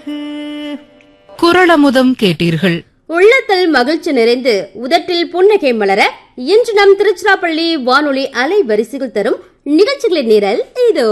குரளமுதம் கேட்டீர்கள் உள்ளத்தில் மகிழ்ச்சி நிறைந்து உதட்டில் புன்னகை மலர இன்று நம் திருச்சிராப்பள்ளி வானொலி அலை வரிசைகள் தரும் நிகழ்ச்சிகளின் நிரல் இதோ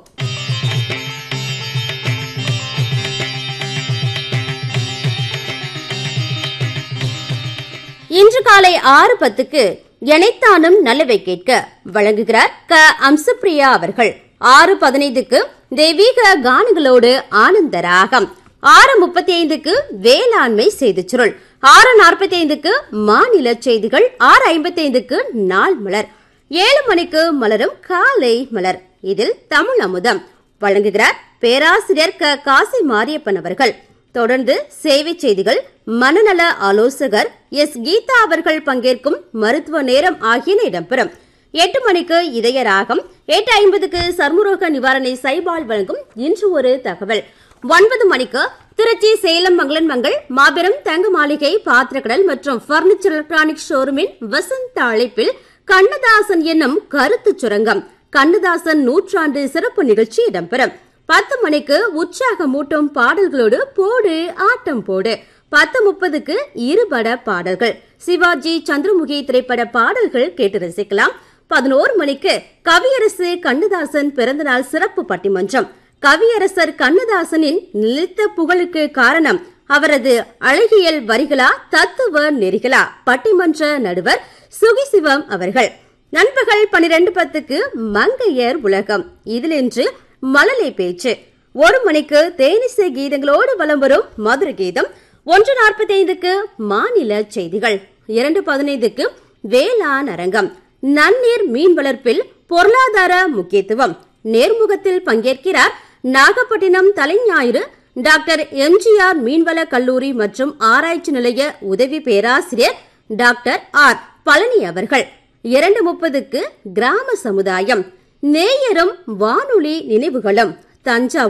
இன்று காலை ஆறு பத்துக்கு எனைத்தானும் நல்லவை கேட்க வழங்குகிறார் க அம்சப்பிரியா அவர்கள் ஆறு பதினைந்துக்கு தெய்வீக கானங்களோடு ஆனந்த ராகம் ஆறு முப்பத்தி ஐந்துக்கு வேளாண்மை செய்திச் சுருள் ஆறு நாற்பத்தி ஐந்துக்கு மாநில செய்திகள் ஆறு ஐம்பத்தி ஐந்துக்கு நாள் மலர் ஏழு மணிக்கு மலரும் காலை மலர் இதில் தமிழ் அமுதம் வழங்குகிறார் பேராசிரியர் க காசி மாரியப்பன் அவர்கள் தொடர்ந்து சேவை செய்திகள் மனநல ஆலோசகர் எஸ் கீதா அவர்கள் பங்கேற்கும் மருத்துவ நேரம் ஆகியன இடம்பெறும் எட்டு மணிக்கு இதய ராகம் எட்டு ஐம்பதுக்கு சர்மரோக நிவாரணை சைபால் வழங்கும் இன்று ஒரு தகவல் ஒன்பது மணிக்கு திருச்சி சேலம் மங்களன் மங்கள் மாபெரும் தங்க மாளிகை பாத்திரக்கடல் மற்றும் பர்னிச்சர் எலக்ட்ரானிக் ஷோரூமின் வசந்த அழைப்பில் கண்ணதாசன் என்னும் கருத்து சுரங்கம் கண்ணதாசன் நூற்றாண்டு சிறப்பு நிகழ்ச்சி இடம்பெறும் பத்து மணிக்கு உற்சாகமூட்டும் பாடல்களோடு போடு ஆட்டம் போடு பத்து முப்பதுக்கு இருபட பாடல்கள் சிவாஜி சந்திரமுகி திரைப்பட பாடல்கள் கேட்டு ரசிக்கலாம் பதினோரு மணிக்கு கவியரசு கண்ணதாசன் பிறந்தநாள் சிறப்பு பட்டிமன்றம் கவியரசர் கண்ணதாசனின் நிலைத்த புகழுக்கு காரணம் அவரது அழகியல் வரிகளா தத்துவ நெறிகளா பட்டிமன்ற நடுவர் சுகிசிவம் அவர்கள் நண்பகல் பனிரெண்டு பத்துக்கு மங்கையர் உலகம் இதில் இன்று மழலை பேச்சு ஒரு மணிக்கு தேனிசை கீதங்களோடு வலம் வரும் மதுர கீதம் ஒன்று நாற்பத்தி ஐந்துக்கு மாநில செய்திகள் இரண்டு பதினைந்துக்கு வேளாண் அரங்கம் நன்னீர் மீன் வளர்ப்பில் பொருளாதார முக்கியத்துவம் நேர்முகத்தில் பங்கேற்கிறார் நாகப்பட்டினம் தலைஞாயிறு டாக்டர் எம்ஜிஆர் மீன்வள கல்லூரி மற்றும் ஆராய்ச்சி நிலைய உதவி பேராசிரியர் டாக்டர் ஆர் பழனி அவர்கள் இரண்டு முப்பதுக்கு கிராம சமுதாயம் நேயரும் வானொலி நினைவுகளும் தஞ்சாவூர்